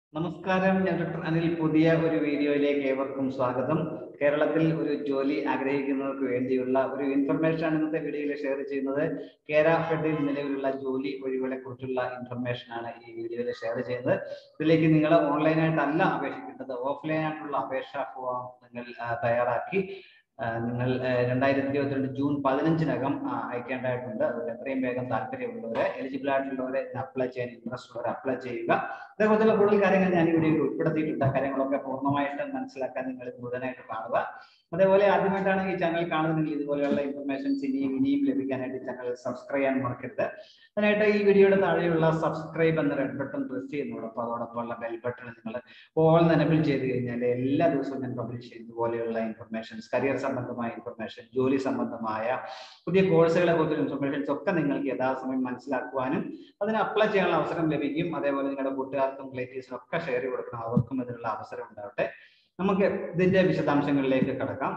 നമസ്കാരം ഞാൻ ഡോക്ടർ അനിൽ പുതിയ ഒരു വീഡിയോയിലേക്ക് ഏവർക്കും സ്വാഗതം കേരളത്തിൽ ഒരു ജോലി ആഗ്രഹിക്കുന്നവർക്ക് വേണ്ടിയുള്ള ഒരു ഇൻഫർമേഷൻ ആണ് ഇന്നത്തെ വീഡിയോയിൽ ഷെയർ ചെയ്യുന്നത് കേര ഫെഡിൽ നിലവിലുള്ള ജോലി ഒഴിവുകളെ കുറിച്ചുള്ള ഇൻഫർമേഷൻ ആണ് ഈ വീഡിയോയിൽ ഷെയർ ചെയ്യുന്നത് ഇതിലേക്ക് നിങ്ങൾ ഓൺലൈനായിട്ടല്ല അപേക്ഷിക്കേണ്ടത് ഓഫ്ലൈൻ ആയിട്ടുള്ള അപേക്ഷാ ഫോം നിങ്ങൾ ആ, തയ്യാറാക്കി ആ, നിങ്ങൾ രണ്ടായിരത്തി ഇരുപത്തിരണ്ട് ജൂൺ പതിനഞ്ചിനകം ആ, അയക്കേണ്ടതായിട്ടുണ്ട് അതുകൊണ്ട് എത്രയും വേഗം താല്പര്യമുള്ളവരെ എലിജിബിൾ ആയിട്ടുള്ളവരെ അപ്ലൈ ചെയ്യാൻ ഇൻട്രസ്റ്റ് ഉള്ളവരെ അപ്ലൈ ചെയ്യുക അതേപോലത്തെ കൂടുതൽ കാര്യങ്ങൾ ഞാൻ ഇവിടെ ഉൾപ്പെടുത്തിയിട്ടുണ്ട് ആ കാര്യങ്ങളൊക്കെ പൂർണ്ണമായിട്ട് മനസ്സിലാക്കാൻ നിങ്ങൾ മുഴുവനായിട്ട് കാണുക അതേപോലെ ആദ്യമായിട്ടാണ് ഈ ചാനൽ കാണുന്നതെങ്കിൽ ഇതുപോലെയുള്ള ഇൻഫർമേഷൻസ് ഇനിയും ഇനിയും ലഭിക്കാനായിട്ട് ചാനൽ സബ്സ്ക്രൈബ് ചെയ്യാൻ മറക്കരുത് അതിനായിട്ട് ഈ വീഡിയോയുടെ താഴെയുള്ള സബ്സ്ക്രൈബ് എന്ന റെഡ് ബട്ടൺ പ്രസ് ചെയ്യുന്നതോടൊപ്പം അതോടൊപ്പം ഉള്ള ബെൽ ബട്ടൺ നിങ്ങൾ ഓൾ എനബിൾ ചെയ്ത് കഴിഞ്ഞാൽ എല്ലാ ദിവസവും ഞാൻ പബ്ലിഷ് ചെയ്യുന്ന പോലെയുള്ള ഇൻഫർമേഷൻസ് കരിയർ സംബന്ധമായ ഇൻഫർമേഷൻ ജോലി സംബന്ധമായ പുതിയ കോഴ്സുകളെ കുറിച്ചുള്ള ഇൻഫർമേഷൻസ് ഒക്കെ നിങ്ങൾക്ക് യഥാസമയം മനസ്സിലാക്കുവാനും അതിന് അപ്ലൈ ചെയ്യാനുള്ള അവസരം ലഭിക്കും അതേപോലെ നിങ്ങളുടെ കൂട്ടുകാർക്കും റിലേറ്റീവ്സിനും ഒക്കെ ഷെയർ കൊടുക്കണം അവർക്കും ഇതിനുള്ള അവസരം ഉണ്ടാവട്ടെ നമുക്ക് ഇതിന്റെ വിശദാംശങ്ങളിലേക്ക് കടക്കാം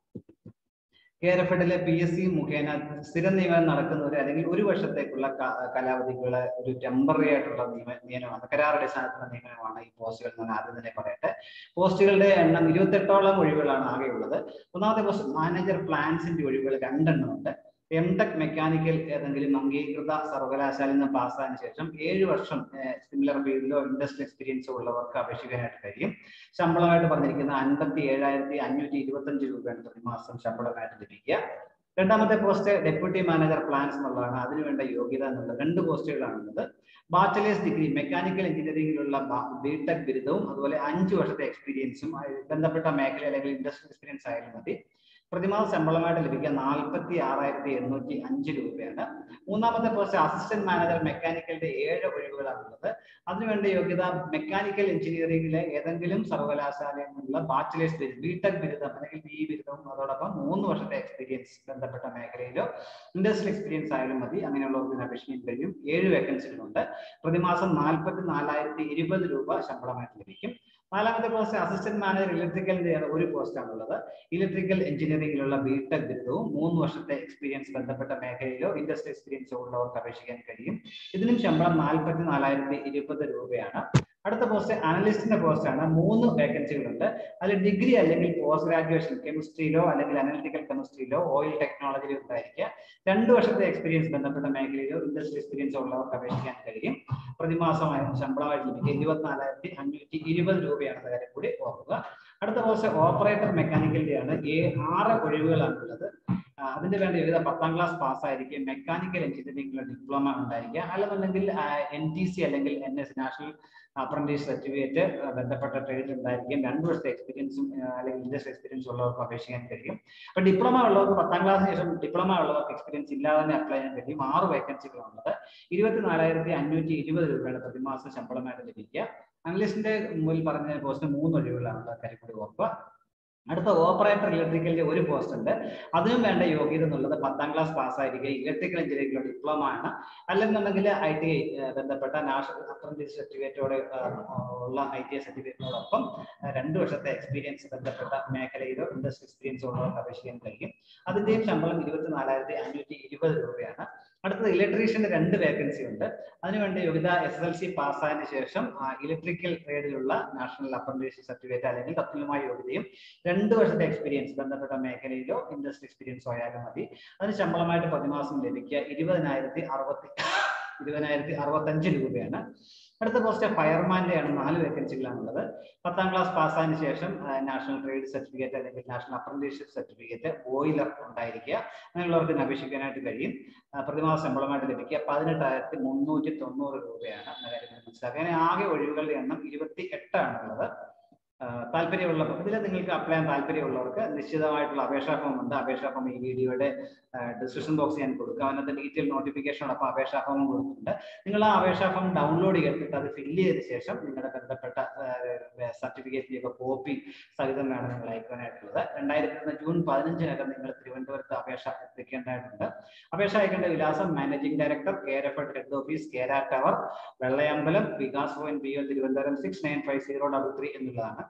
കേരഫെഡിലെ പി എസ് സി മുഖേന സ്ഥിര നിയമനം നടക്കുന്നവർ അല്ലെങ്കിൽ ഒരു വർഷത്തേക്കുള്ള ക- കാലാവധിക്കുള്ള ഒരു ടെമ്പററി ആയിട്ടുള്ള നിയമ നിയമനമാണ് കരാർ അടിസ്ഥാനത്തിലുള്ള നിയമനമാണ് ഈ പോസ്റ്റുകൾ ഞാൻ ആദ്യം തന്നെ പറയട്ടെ പോസ്റ്റുകളുടെ എണ്ണം ഇരുപത്തെട്ടോളം ഒഴിവുകളാണ് ആകെയുള്ളത് ഒന്നാമത്തെ പോസ്റ്റ് മാനേജർ പ്ലാൻസിന്റെ ഒഴിവുകൾ രണ്ടെണ്ണം ഉണ്ട് എം ടെക് മെക്കാനിക്കൽ ഏതെങ്കിലും അംഗീകൃത സർവകലാശാലയിൽ നിന്ന് പാസ്സായതിനു ശേഷം ഏഴ് വർഷം സിമിലർ ഫീൽഡിലോ ഇൻഡസ്ട്രി എക്സ്പീരിയൻസോ ഉള്ളവർക്ക് അപേക്ഷിക്കാനായിട്ട് കഴിയും ശമ്പളമായിട്ട് പറഞ്ഞിരിക്കുന്ന അൻപത്തി ഏഴായിരത്തി അഞ്ഞൂറ്റി ഇരുപത്തി അഞ്ച് രൂപയാണ് പ്രതിമാസം ശമ്പളമായിട്ട് ലഭിക്കുക രണ്ടാമത്തെ പോസ്റ്റ് ഡെപ്യൂട്ടി മാനേജർ പ്ലാൻസ് എന്നുള്ളതാണ് അതിനുവേണ്ട യോഗ്യത എന്നുള്ളത് രണ്ട് പോസ്റ്റുകളാണുള്ളത് ബാച്ചലേഴ്സ് ഡിഗ്രി മെക്കാനിക്കൽ എഞ്ചിനീയറിംഗിലുള്ള ബിടെക് ബിരുദവും അതുപോലെ അഞ്ച് വർഷത്തെ എക്സ്പീരിയൻസും ആയി ബന്ധപ്പെട്ട മേഖല അല്ലെങ്കിൽ ഇൻഡസ്ട്രി എക്സ്പീരിയൻസ് ആയാലും മതി പ്രതിമാസ ശമ്പളമായിട്ട് ലഭിക്കുക നാൽപ്പത്തി ആറായിരത്തി എണ്ണൂറ്റി അഞ്ച് രൂപയാണ് മൂന്നാമത്തെ പോസ്റ്റ് അസിസ്റ്റന്റ് മാനേജർ മെക്കാനിക്കലിന്റെ ഏഴ് ഒഴിവുകളാണുള്ളത് അതിനുവേണ്ട യോഗ്യത മെക്കാനിക്കൽ എഞ്ചിനീയറിംഗിലെ ഏതെങ്കിലും സർവകലാശാലയിൽ നിന്നുള്ള ബാച്ചിലേഴ്സ് ബിരുദം ബിടെക് ബിരുദം അല്ലെങ്കിൽ ബി ബിരുദവും അതോടൊപ്പം മൂന്ന് വർഷത്തെ എക്സ്പീരിയൻസ് ബന്ധപ്പെട്ട മേഖലയിലോ ഇൻഡസ്ട്രിയൽ എക്സ്പീരിയൻസ് ആയാലും മതി അങ്ങനെയുള്ളവർക്ക് അപേക്ഷിക്കാൻ കഴിയും ഏഴ് വേക്കൻസികളുണ്ട് പ്രതിമാസം നാൽപ്പത്തി നാലായിരത്തി ഇരുപത് രൂപ ശമ്പളമായിട്ട് ലഭിക്കും നാലാമത്തെ പോസ്റ്റ് അസിസ്റ്റന്റ് മാനേജർ ഇലക്ട്രിക്കലിന്റെ ഒരു പോസ്റ്റാണുള്ളത് ഇലക്ട്രിക്കൽ എഞ്ചിനീയറിംഗിലുള്ള ബിടെക് ബിരുദവും മൂന്ന് വർഷത്തെ എക്സ്പീരിയൻസ് ബന്ധപ്പെട്ട മേഖലയിലോ ഇൻഡസ്ട്രി എക്സ്പീരിയൻസോ ഉള്ളവർക്ക് അപേക്ഷിക്കാൻ കഴിയും ഇതിനും ശമ്പളം നാൽപ്പത്തി നാലായിരത്തി ഇരുപത് രൂപയാണ് അടുത്ത പോസ്റ്റ് അനലിസ്റ്റിന്റെ പോസ്റ്റ് ആണ് മൂന്ന് വേക്കൻസികളുണ്ട് അതിൽ ഡിഗ്രി അല്ലെങ്കിൽ പോസ്റ്റ് ഗ്രാജുവേഷൻ കെമിസ്ട്രിയിലോ അല്ലെങ്കിൽ അനലിറ്റിക്കൽ കെമിസ്ട്രിയിലോ ഓയിൽ ടെക്നോളജിയിലോ ഉണ്ടായിരിക്കുക രണ്ട് വർഷത്തെ എക്സ്പീരിയൻസ് ബന്ധപ്പെട്ട മേഖലയിലോ ഇൻഡസ്ട്രി എക്സ്പീരിയൻസോ ഉള്ളവർക്ക് അപേക്ഷിക്കാൻ കഴിയും പ്രതിമാസമായ ശമ്പളമായിട്ട് ലഭിക്കുക ഇരുപത്തിനാലായിരത്തി അഞ്ഞൂറ്റി ഇരുപത് രൂപയാണ് എന്ന കാര്യം കൂടി ഓർക്കുക അടുത്ത പോസ്റ്റ് ഓപ്പറേറ്റർ മെക്കാനിക്കലിന്റെയാണ് ഏ ആറ് ഒഴിവുകളാണുള്ളത് ആ, അതിന്റെ വേണ്ട വിവിധ പത്താം ക്ലാസ് പാസ്സായിരിക്കും മെക്കാനിക്കൽ എഞ്ചിനീയറിംഗിലുള്ള ഡിപ്ലോമ ഉണ്ടായിരിക്കുക അല്ലെന്നുണ്ടെങ്കിൽ എൻ ടി സി അല്ലെങ്കിൽ N S national apprentice certificate ബന്ധപ്പെട്ട ട്രേഡ് ഉണ്ടായിരിക്കും രണ്ട് വർഷത്തെ എക്സ്പീരിയൻസും അല്ലെങ്കിൽ ഇൻഡസ്ട്രി എക്സ്പീരിയൻസ് ഉള്ളവർക്ക് അപേക്ഷിക്കാൻ കഴിയും അപ്പൊ ഡിപ്ലോമ ഉള്ളവർക്ക് പത്താം ക്ലാസ്സിന് ശേഷം ഡിപ്ലോമ ഉള്ളവർക്ക് എക്സ്പീരിയൻസ് ഇല്ലാതെ തന്നെ അപ്ലൈ ചെയ്യാൻ കഴിയും ആറ് വേക്കൻസികളുള്ളത് ഇരുപത്തിനാലായിരത്തി അഞ്ഞൂറ്റി ഇരുപത് രൂപയാണ് പ്രതിമാസം ശമ്പളമായിട്ട് ലഭിക്കുക അനലിസ്റ്റിന്റെ മുമ്പിൽ പറഞ്ഞ പോസ്റ്റ് മൂന്ന് ഒഴിവുകളാണ് കാര്യം കൂടി ഓർക്കുക അടുത്ത ഓപ്പറേറ്റർ ഇലക്ട്രിക്കലിന്റെ ഒരു പോസ്റ്റ് ഉണ്ട് അതിനും വേണ്ട യോഗ്യത എന്നുള്ളത് പത്താം ക്ലാസ് പാസ്സായിരിക്കുക ഇലക്ട്രിക്കൽ എഞ്ചിനീയറിംഗിലുള്ള ഡിപ്ലോമ ആണ് അല്ലെന്നുണ്ടെങ്കിൽ ഐ ടി ഐ ബന്ധപ്പെട്ട നാഷണൽ അപ്രന്റീസ് സർട്ടിഫിക്കറ്റോട് ഉള്ള ഐ ടി ഐ സർട്ടിഫിക്കറ്റിനോടൊപ്പം ആ, രണ്ട് വർഷത്തെ എക്സ്പീരിയൻസ് ബന്ധപ്പെട്ട മേഖലയിലോ ഇൻഡസ്ട്രി എക്സ്പീരിയൻസോ ഉള്ളവർക്ക് അപേക്ഷിക്കാൻ കഴിയും അതിന്റെയും ശമ്പളം ഇരുപത്തിനാലായിരത്തി അഞ്ഞൂറ്റി ഇരുപത് രൂപയാണ് അടുത്തത് ഇലക്ട്രീഷ്യന്റെ രണ്ട് വേക്കൻസി ഉണ്ട് അതിനുവേണ്ടി യോഗ്യത എസ് എൽ സി പാസ്സായതിനു ശേഷം ഇലക്ട്രിക്കൽ ട്രേഡിലുള്ള നാഷണൽ അപ്രന്റീസ് സർട്ടിഫിക്കറ്റ് അല്ലെങ്കിൽ തത്തുല്യമായ യോഗ്യതയും രണ്ട് വർഷത്തെ എക്സ്പീരിയൻസ് ബന്ധപ്പെട്ട മേഖലയിലോ ഇൻഡസ്ട്രി എക്സ്പീരിയൻസോ ആയാലും മതി അതിന് ശമ്പളമായിട്ട് പ്രതിമാസം ലഭിക്കുക ഇരുപതിനായിരത്തി അറുപത്തി ഇരുപതിനായിരത്തി അറുപത്തഞ്ച് രൂപയാണ് അടുത്ത പോസ്റ്റ് ഫയർമാന്റെ ആണ് നാല് വേക്കൻസികളാണുള്ളത് പത്താം ക്ലാസ് പാസ്സായതിനു ശേഷം നാഷണൽ ട്രേഡ് സർട്ടിഫിക്കറ്റ് അല്ലെങ്കിൽ നാഷണൽ അപ്രന്റീസ്ഷിപ്പ് സർട്ടിഫിക്കറ്റ് ബോയിലർ ഉണ്ടായിരിക്കുക അങ്ങനെയുള്ളവർക്ക് ഇതിന് അപേക്ഷിക്കാനായിട്ട് കഴിയും ആ, പ്രതിമാസ ശമ്പളമായിട്ട് ലഭിക്കുക പതിനെട്ടായിരത്തി മുന്നൂറ്റി തൊണ്ണൂറ് രൂപയാണ് എന്ന കാര്യം കൂടി മനസ്സിലാക്കുക അങ്ങനെ ആകെ ഒഴിവുകളുടെ എണ്ണം ഇരുപത്തി എട്ടാണുള്ളത് താല്പര്യമുള്ളവർ ഇതിൽ നിങ്ങൾക്ക് അപ്ലൈ ചെയ്യാൻ താല്പര്യമുള്ളവർക്ക് നിശ്ചിതമായിട്ടുള്ള അപേക്ഷാ ഫോം ഉണ്ട് അപേക്ഷാ ഫോം ഈ വീഡിയോയുടെ ഡിസ്ക്രിപ്ഷൻ ബോക്സ് ഞാൻ കൊടുക്കാം അതിനകത്ത് ഡീറ്റെയിൽ നോട്ടിഫിക്കേഷനോടൊപ്പം അപേക്ഷാ ഫോം കൊടുക്കുന്നുണ്ട് നിങ്ങൾ ആ അപേക്ഷാ ഫോം ഡൗൺലോഡ് ചെയ്തിട്ട് അത് ഫില്ല് ചെയ്ത ശേഷം നിങ്ങളുടെ ബന്ധപ്പെട്ട സർട്ടിഫിക്കറ്റിന്റെ ഒക്കെ കോപ്പി സഹിതം വേണം നിങ്ങൾ അയക്കാനായിട്ടുള്ളത് രണ്ടായിരത്തി ഒന്ന് ജൂൺ പതിനഞ്ചിനകം നിങ്ങൾ തിരുവനന്തപുരത്ത് അപേക്ഷ എത്തിക്കേണ്ടതായിട്ടുണ്ട് അപേക്ഷ അയക്കേണ്ട വിലാസം managing director Kerafed head office Kera tower Vellayambalam Vikas Bhavan P O Thiruvananthapuram six nine five zero double three എന്നുള്ളതാണ്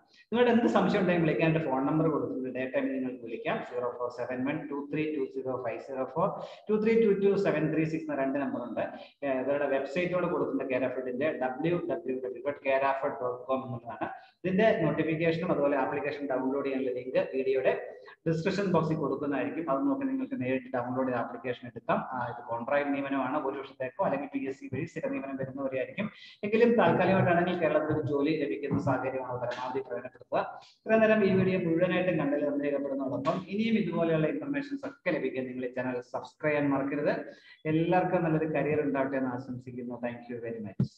നിങ്ങളുടെ എന്ത് സംശയം ഉണ്ടെങ്കിൽ വിളിക്കാൻ എൻ്റെ ഫോൺ നമ്പർ കൊടുത്തിട്ടുണ്ട് ഡേ ടൈം നിങ്ങൾക്ക് വിളിക്കാം zero four seven one two three two zero five zero four two three two two seven three six എന്ന രണ്ട് നമ്പറുണ്ട് ഇവരുടെ വെബ്സൈറ്റോട് കൊടുത്തിട്ടുണ്ട് കേരാഫിഡിന്റെ W W W dot Kerafed dot com എന്നുള്ളതാണ് ഇതിന്റെ നോട്ടിഫിക്കേഷനും അതുപോലെ ആപ്ലിക്കേഷൻ ഡൗൺലോഡ് ചെയ്യാനുള്ള ലിങ്ക് വീഡിയോയുടെ ഡിസ്ക്രിപ്ഷൻ ബോക്സിൽ കൊടുക്കുന്നതായിരിക്കും അത് നോക്കി നിങ്ങൾക്ക് നേരിട്ട് ഡൗൺലോഡ് ചെയ്ത് ആപ്ലിക്കേഷൻ എടുക്കാം ആ, ഇത് കോൺട്രാക്ട് നിയമനമാണ് ഒരു വർഷത്തേക്കോ അല്ലെങ്കിൽ പി എസ് സി വഴി സ്ഥിര നിയമനം വരുന്നവരായിരിക്കും എങ്കിലും താൽക്കാലികമായിട്ടാണെങ്കിൽ കേരളത്തിൽ ഒരു ജോലി ലഭിക്കുന്ന സാഹചര്യമാണ് പരമാവധി പ്രയോജനപ്പെടുത്തുക ഇത്രയും നേരം ഈ വീഡിയോ മുഴുവനായിട്ടും കണ്ടതിൽ നന്ദി രേഖപ്പെടുന്നതോടൊപ്പം ഇനിയും ഇതുപോലെയുള്ള ഇൻഫർമേഷൻസ് ഒക്കെ ലഭിക്കാൻ നിങ്ങൾ ഈ ചാനൽ സബ്സ്ക്രൈബ് ചെയ്യാൻ മറക്കരുത് എല്ലാവർക്കും നല്ലൊരു കരിയർ ഉണ്ടാവട്ടെ എന്ന് ആശംസിക്കുന്നു താങ്ക് യു വെരി മച്ച്